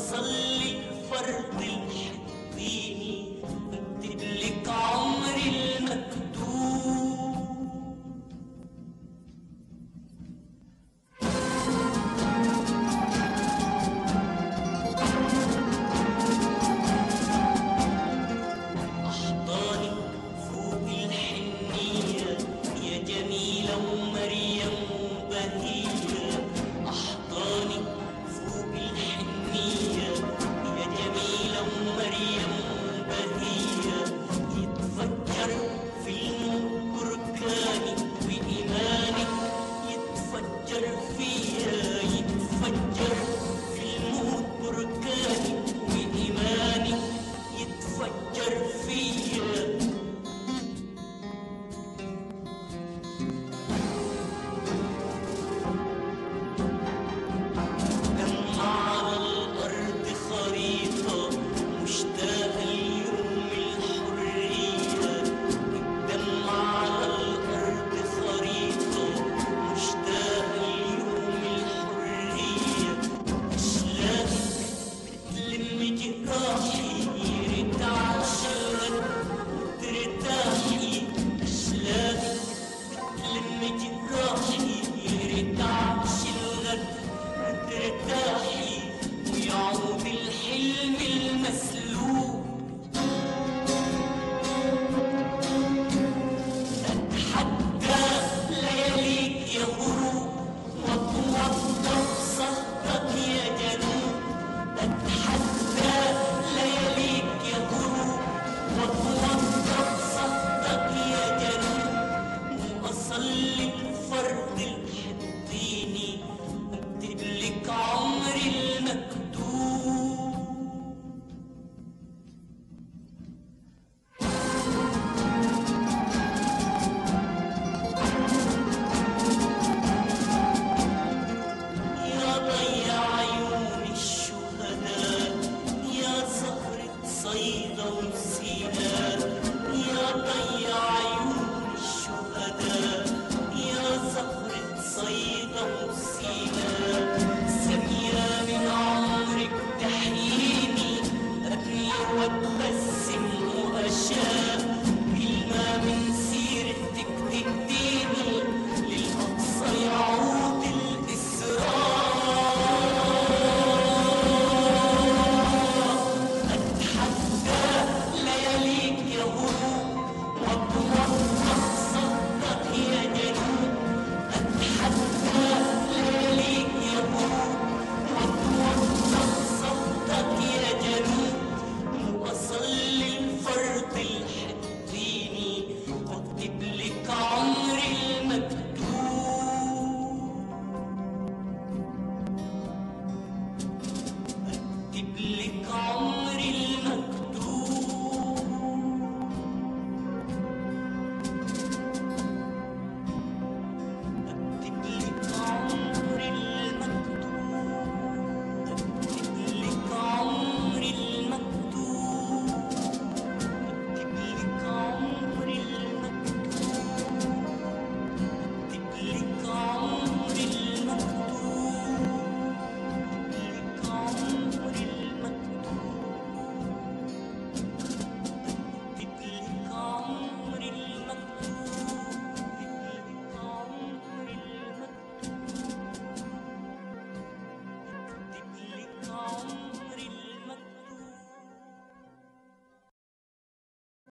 أصلي فرض الحطيني أكتب لك عمري المكتوب أحضانك فوق الحنية يا جميلة ومريم وبهية أحضانك فوق الحنية يا جميلة ومريم وبهية يتفجر في الموت بركاني وإيمانك يتفجر فيا يتفجر في الموت بركاني وإيمانك يتفجر فيا دم على الأرض خريطة مشتاقة ليوم الحرية الدم على الأرض خريطة مشتاقة ليوم الحرية أشلاقك بتلم جراحي يرتعش الغد وترتاحي أشلاقك بتلم جراحي يرتعش الغد وترتاحي ويعود الحلم المسلوب أتحدى لياليك يا غروب وأتوظف صهدك يا جنوب أتحدى لياليك يا غروب وأتوظف صهدك يا جنوب وأصلي الفرد الحطيني أكتب لك عمري المكتوب يا ضيع عيون الشهداء يا زهرة صيدا وسيناء يا ضيع عيون الشهداء يا زهرة صيدا وسيناء